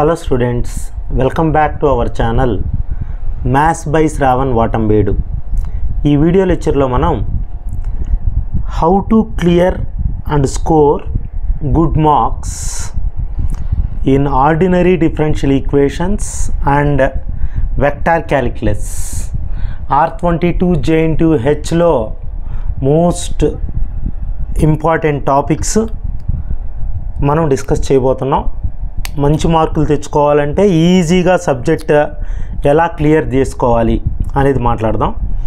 hello students welcome back to our channel maths by Shravan వాటంబేడు ఈ video లెక్చర్లో మనం how to clear and score good marks in ordinary differential equations and vector calculus R twenty two JN టూ హెచ్లో most important topics మనం discuss చేయబోతున్నాం మంచి మార్కులు తెచ్చుకోవాలంటే ఈజీగా సబ్జెక్ట్ ఎలా క్లియర్ చేసుకోవాలి అనేది మాట్లాడదాం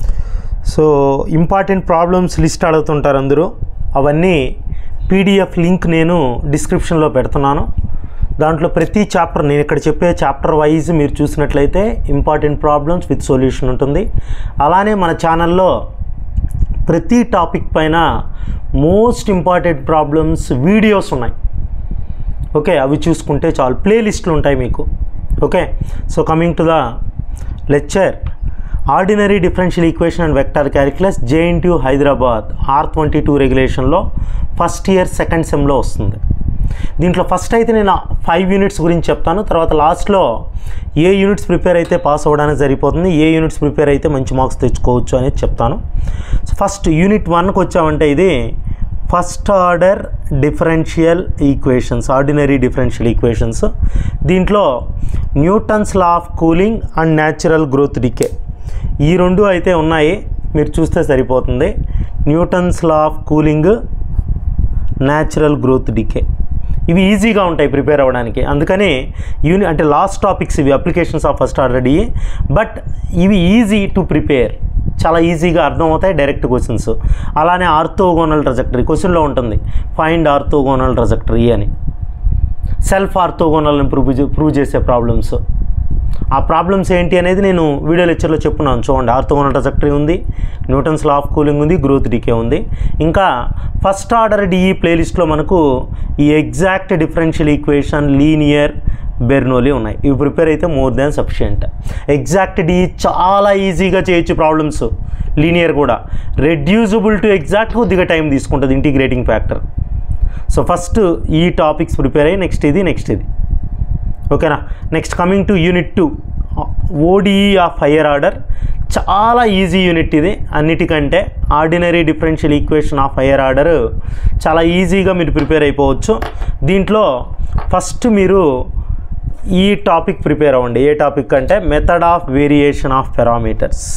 సో ఇంపార్టెంట్ ప్రాబ్లమ్స్ లిస్ట్ అడుగుతుంటారు అందరూ అవన్నీ పీడిఎఫ్ లింక్ నేను డిస్క్రిప్షన్లో పెడుతున్నాను దాంట్లో ప్రతి చాప్టర్ నేను ఇక్కడ చెప్పే చాప్టర్ వైజ్ మీరు చూసినట్లయితే ఇంపార్టెంట్ ప్రాబ్లమ్స్ విత్ సొల్యూషన్ ఉంటుంది అలానే మన ఛానల్లో ప్రతి టాపిక్ పైన మోస్ట్ ఇంపార్టెంట్ ప్రాబ్లమ్స్ వీడియోస్ ఉన్నాయి ఓకే అవి చూసుకుంటే చాలు ప్లేలిస్టులు ఉంటాయి మీకు okay so coming to the lecture ordinary differential equation and vector calculus JNT Hyderabad R twenty two రెగ్యులేషన్లో ఫస్ట్ ఇయర్ సెకండ్ సెమ్లో వస్తుంది దీంట్లో ఫస్ట్ అయితే నేను ఫైవ్ యూనిట్స్ గురించి చెప్తాను తర్వాత లాస్ట్లో ఏ యూనిట్స్ ప్రిపేర్ అయితే పాస్ అవ్వడానికి సరిపోతుంది ఏ యూనిట్స్ ప్రిపేర్ అయితే మంచి మార్క్స్ తెచ్చుకోవచ్చు అనేది చెప్తాను సో ఫస్ట్ యూనిట్ వన్కి వచ్చామంటే ఇది first order differential equations ordinary differential equations దీంట్లో Newton's law of cooling and natural growth decay ఈ రెండు అయితే ఉన్నాయి మీరు చూస్తే సరిపోతుంది Newton's law of cooling natural growth decay ఇవి ఈజీగా ఉంటాయి ప్రిపేర్ అవ్వడానికి అందుకని యూని అంటే లాస్ట్ టాపిక్స్ ఇవి applications of first already but ఇవి ఈజీ టు ప్రిపేర్ చాలా ఈజీగా అర్థమవుతాయి డైరెక్ట్ క్వశ్చన్స్ అలానే ఆర్థోగోనల్ ట్రజెక్టరీ క్వశ్చన్లో ఉంటుంది ఫైండ్ ఆర్థోగోనల్ ట్రజెక్టరీ అని సెల్ఫ్ ఆర్థోగోనల్ని ప్రూవ్ ప్రూవ్ చేసే ప్రాబ్లమ్స్ ఆ ప్రాబ్లమ్స్ ఏంటి అనేది నేను వీడియో లెక్చర్లో చెప్పున్నాను చూడండి ఆర్థోగోనల్ ట్రజెక్టరీ ఉంది న్యూటన్స్ లా ఆఫ్ కూలింగ్ ఉంది గ్రోత్ డీకే ఉంది ఇంకా ఫస్ట్ ఆర్డర్ డిఈ ప్లేలిస్ట్లో మనకు ఈ exact differential equation linear Bernoulli ఉన్నాయి ఇవి ప్రిపేర్ అయితే more than sufficient exact D చాలా ఈజీగా చేయొచ్చు ప్రాబ్లమ్స్ లీనియర్ కూడా రెడ్యూజబుల్ టు ఎగ్జాక్ట్ కొద్దిగా టైం తీసుకుంటుంది ఇంటిగ్రేటింగ్ ఫ్యాక్టర్ సో ఫస్ట్ ఈ టాపిక్స్ ప్రిపేర్ అయ్యి నెక్స్ట్ ఇది నెక్స్ట్ ఇది ఓకేనా next coming to unit two ODE of higher order చాలా ఈజీ యూనిట్ ఇది అన్నిటికంటే ordinary differential equation of higher order చాలా ఈజీగా మీరు ప్రిపేర్ అయిపోవచ్చు దీంట్లో ఫస్ట్ మీరు ఈ టాపిక్ ప్రిపేర్ అవ్వండి ఏ టాపిక్ అంటే method of variation of parameters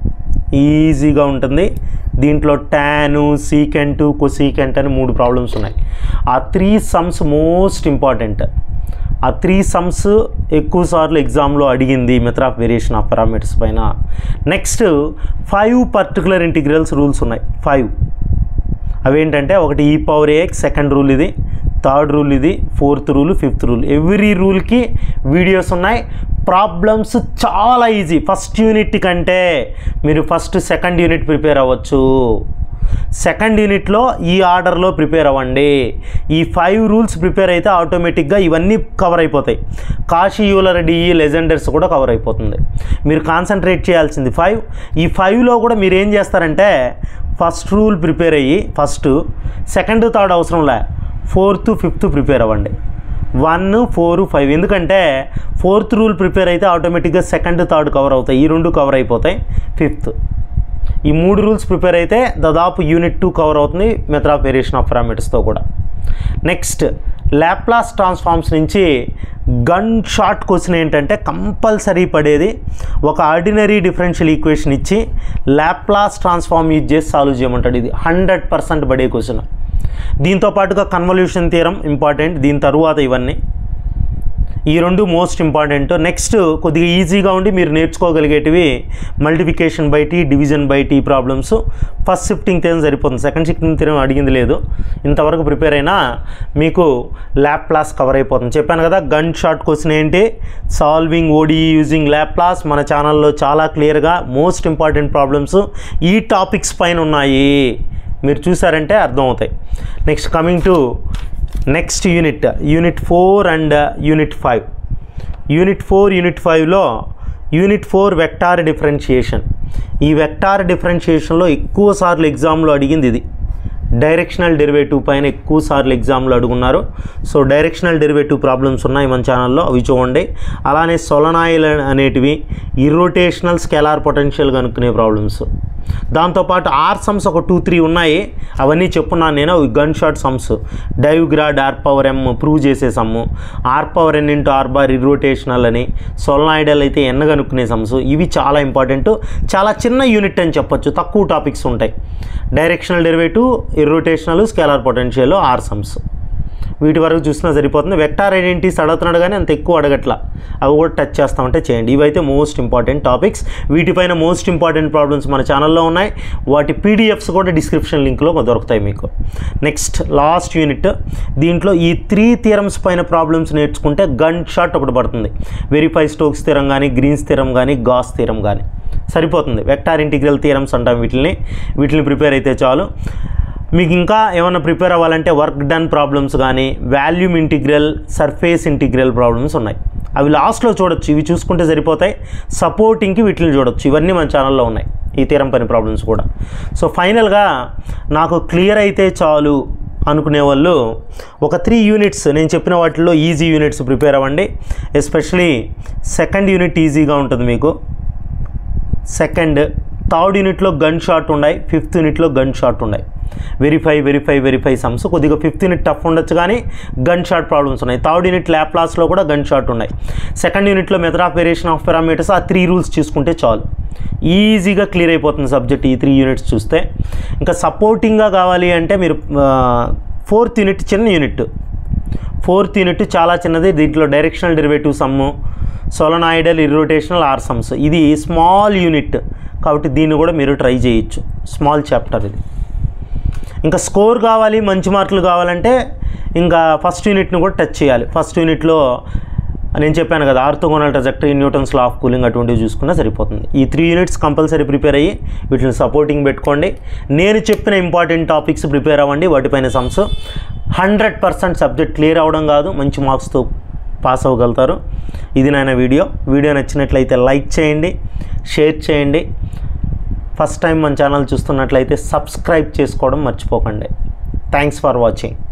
ఈజీగా ఉంటుంది దీంట్లో ట్యాను సీకెంటు కొసీకెంట్ అని మూడు ప్రాబ్లమ్స్ ఉన్నాయి ఆ త్రీ సమ్స్ మోస్ట్ ఇంపార్టెంట్ ఆ త్రీ సమ్స్ ఎక్కువ సార్లు ఎగ్జామ్లో అడిగింది method of variation of parameters పైన next five particular integrals rules ఉన్నాయి ఫైవ్ అవేంటంటే ఒకటి e power a x second rule ఇది థర్డ్ రూల్ ఇది fourth rule fifth rule every రూల్కి వీడియోస్ ఉన్నాయి ప్రాబ్లమ్స్ చాలా ఈజీ ఫస్ట్ యూనిట్ కంటే మీరు ఫస్ట్ సెకండ్ యూనిట్ ప్రిపేర్ అవ్వచ్చు సెకండ్ యూనిట్లో ఈ ఆర్డర్లో ప్రిపేర్ అవ్వండి ఈ ఫైవ్ రూల్స్ ప్రిపేర్ అయితే ఆటోమేటిక్గా ఇవన్నీ కవర్ అయిపోతాయి కాశీ యూలర్ డిఈ లెజెండర్స్ కూడా కవర్ అయిపోతుంది మీరు కాన్సన్ట్రేట్ చేయాల్సింది ఫైవ్ ఈ ఫైవ్లో కూడా మీరు ఏం చేస్తారంటే ఫస్ట్ రూల్ ప్రిపేర్ అయ్యి ఫస్ట్ సెకండ్ థర్డ్ అవసరంలే ఫోర్త్ ఫిఫ్త్ ప్రిపేర్ అవ్వండి వన్ ఫోర్ ఫైవ్ ఎందుకంటే ఫోర్త్ రూల్ ప్రిపేర్ అయితే ఆటోమేటిక్గా సెకండ్ థర్డ్ కవర్ అవుతాయి ఈ రెండు కవర్ అయిపోతాయి ఫిఫ్త్ ఈ మూడు రూల్స్ ప్రిపేర్ అయితే దాదాపు యూనిట్ టూ కవర్ అవుతుంది మెథడ్ ఆఫ్ వేరియేషన్ ఆఫ్ పారామీటర్స్తో కూడా నెక్స్ట్ ల్యాప్లాస్ ట్రాన్స్ఫార్మ్స్ నుంచి గన్ షార్ట్ క్వశ్చన్ ఏంటంటే కంపల్సరీ పడేది ఒక ఆర్డినరీ డిఫరెన్షియల్ ఈక్వేషన్ ఇచ్చి ల్యాప్లాస్ ట్రాన్స్ఫార్మ్ యూజ్ చేసి సాల్వ్ చేయమంటాడు ఇది హండ్రెడ్ పర్సెంట్ పడే క్వశ్చన్ దీంతో పాటుగా కన్వల్యూషన్ థియరం ఇంపార్టెంట్ దీని తరువాత ఇవన్నీ ఈ రెండు మోస్ట్ ఇంపార్టెంట్ నెక్స్ట్ కొద్దిగా ఈజీగా ఉండి మీరు నేర్చుకోగలిగేటివి multiplication by t division by t problems first shifting theorem సరిపోతుంది సెకండ్ షిఫ్టింగ్ థియరం అడిగింది లేదు ఇంతవరకు ప్రిపేర్ అయినా మీకు ల్యాప్ క్లాస్ కవర్ అయిపోతుంది చెప్పాను కదా గన్ షార్ట్ క్వశ్చన్ ఏంటి solving ODE using Laplace మన ఛానల్లో చాలా క్లియర్గా మోస్ట్ ఇంపార్టెంట్ ప్రాబ్లమ్స్ ఈ టాపిక్స్ పైన ఉన్నాయి మీరు చూసారంటే అర్థమవుతాయి next coming to next unit unit four and unit five unit four unit ఫైవ్లో యూనిట్ ఫోర్ వెక్టార్ డిఫరెన్షియేషన్ ఈ వెక్టార్ డిఫరెన్షియేషన్లో ఎక్కువ సార్లు ఎగ్జామ్లో అడిగింది ఇది డైరెక్షనల్ డెరివేటివ్ పైన ఎక్కువ సార్లు ఎగ్జామ్లో అడుగున్నారు సో డైరెక్షనల్ డెరివేటివ్ ప్రాబ్లమ్స్ ఉన్నాయి మన ఛానల్లో అవి చూడండి అలానే సొలనాయిల్ అనేటివి ఇర్రోటేషనల్ స్కెలార్ పొటెన్షియల్ కనుక్కునే ప్రాబ్లమ్స్ దాంతోపాటు ఆర్ సమ్స్ ఒక టూ త్రీ ఉన్నాయి అవన్నీ చెప్పున్నాను నేను అవి gun shot sums div grad R power M prove చేసే sum R power N into R bar irrotational అని సొలనాయిడల్ అయితే ఎన్న కనుక్కునే సమ్స్ ఇవి చాలా ఇంపార్టెంట్ చాలా చిన్న యూనిట్ అని చెప్పొచ్చు తక్కువ టాపిక్స్ ఉంటాయి directional derivative irrotational scalar potential R sums వీటి వరకు చూసినా సరిపోతుంది వెక్టార్ ఐడెంటిటీస్ అడుగుతున్నాడు కానీ అంత ఎక్కువ అడగట్ల అవి కూడా టచ్ చేస్తామంటే చేయండి ఇవైతే మోస్ట్ ఇంపార్టెంట్ టాపిక్స్ వీటిపైన మోస్ట్ ఇంపార్టెంట్ ప్రాబ్లమ్స్ మన ఛానల్లో ఉన్నాయి వాటి పీడిఎఫ్స్ కూడా డిస్క్రిప్షన్ లింక్లో దొరుకుతాయి మీకు నెక్స్ట్ లాస్ట్ యూనిట్ దీంట్లో ఈ త్రీ థియరమ్స్ పైన ప్రాబ్లమ్స్ నేర్చుకుంటే గన్ షాట్ ఒకటి పడుతుంది వెరిఫై స్టోక్స్ థిరం కానీ గ్రీన్స్ థిరం కానీ గాస్ థిరం కానీ సరిపోతుంది వెక్టార్ ఇంటిగ్రల్ థియరమ్స్ అంటాం వీటిని వీటిని ప్రిపేర్ అయితే చాలు మీకు ఇంకా ఏమైనా ప్రిపేర్ అవ్వాలంటే వర్క్ డన్ ప్రాబ్లమ్స్ కానీ volume integral surface integral problems ఉన్నాయి అవి లాస్ట్లో చూడొచ్చు ఇవి చూసుకుంటే సరిపోతాయి సపోర్టింగ్కి వీటిని చూడొచ్చు ఇవన్నీ మన ఛానల్లో ఉన్నాయి ఈ తీరం పని ప్రాబ్లమ్స్ కూడా సో ఫైనల్గా నాకు క్లియర్ అయితే చాలు అనుకునే వాళ్ళు ఒక త్రీ యూనిట్స్ నేను చెప్పిన వాటిల్లో ఈజీ యూనిట్స్ ప్రిపేర్ అవ్వండి ఎస్పెషలీ సెకండ్ యూనిట్ ఈజీగా ఉంటుంది మీకు సెకండ్ థర్డ్ యూనిట్లో గన్ షాట్ ఉన్నాయి ఫిఫ్త్ యూనిట్లో గన్ షాట్ ఉన్నాయి వెరిఫై వెరిఫై వెరిఫై సమ్స్ కొద్దిగా ఫిఫ్త్ యూనిట్ టఫ్ ఉండొచ్చు కానీ గన్ షాట్ ప్రాబ్లమ్స్ ఉన్నాయి థర్డ్ యూనిట్ ల్యాప్లాస్లో కూడా గన్ షాట్ ఉన్నాయి సెకండ్ యూనిట్లో method of variation of parameters ఆ త్రీ రూల్స్ చూసుకుంటే చాలు ఈజీగా క్లియర్ అయిపోతుంది సబ్జెక్ట్ ఈ త్రీ యూనిట్స్ చూస్తే ఇంకా సపోర్టింగ్గా కావాలి అంటే మీరు ఫోర్త్ యూనిట్ చిన్న యూనిట్ ఫోర్త్ యూనిట్ చాలా చిన్నది దీంట్లో directional derivative sum solenoidal irrotational R sums ఇది స్మాల్ యూనిట్ కాబట్టి దీన్ని కూడా మీరు ట్రై చేయొచ్చు స్మాల్ చాప్టర్ ఇది ఇంకా స్కోర్ కావాలి మంచి మార్కులు కావాలంటే ఇంకా ఫస్ట్ యూనిట్ని కూడా టచ్ చేయాలి ఫస్ట్ యూనిట్లో నేను చెప్పాను కదా orthogonal trajectory Newton's law of cooling అటువంటివి చూసుకున్నా సరిపోతుంది ఈ త్రీ యూనిట్స్ కంపల్సరీ ప్రిపేర్ అయ్యి వీటిని సపోర్టింగ్ పెట్టుకోండి నేను చెప్పిన ఇంపార్టెంట్ టాపిక్స్ ప్రిపేర్ అవ్వండి వాటిపైన sums hundred percent subject clear అవ్వడం కాదు మంచి మార్క్స్తో పాస్ అవ్వగలుగుతారు ఇది నాయన వీడియో వీడియో నచ్చినట్లయితే లైక్ చేయండి షేర్ చేయండి ఫస్ట్ టైం మన ఛానల్ చూస్తున్నట్లయితే సబ్స్క్రైబ్ చేసుకోవడం మర్చిపోకండి థ్యాంక్స్ ఫర్ వాచింగ్